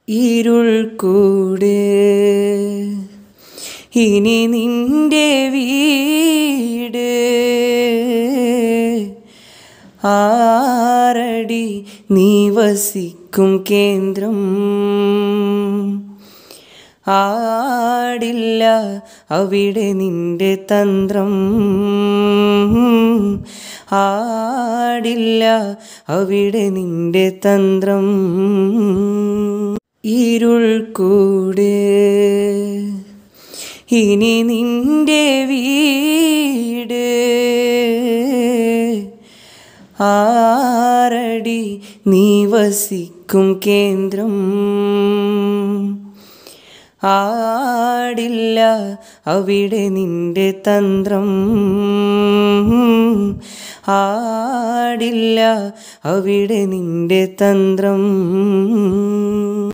ഇരുൾ കൂട് ഇനി നിന്റെ വീട് ആറടി നീ വസിക്കും കേന്ദ്രം ആടില്ല അവിടെ നിന്റെ തന്ത്രം ആടില്ല അവിടെ നിന്റെ തന്ത്രം ഇരുൾ കൂട് ഇനി നിന്റെ വീട് ആറടി നീ വസിക്കും കേന്ദ്രം ആടില്ല അവിടെ നിന്റെ തന്ത്രം ആടില്ല അവിടെ നിന്റെ തന്ത്രം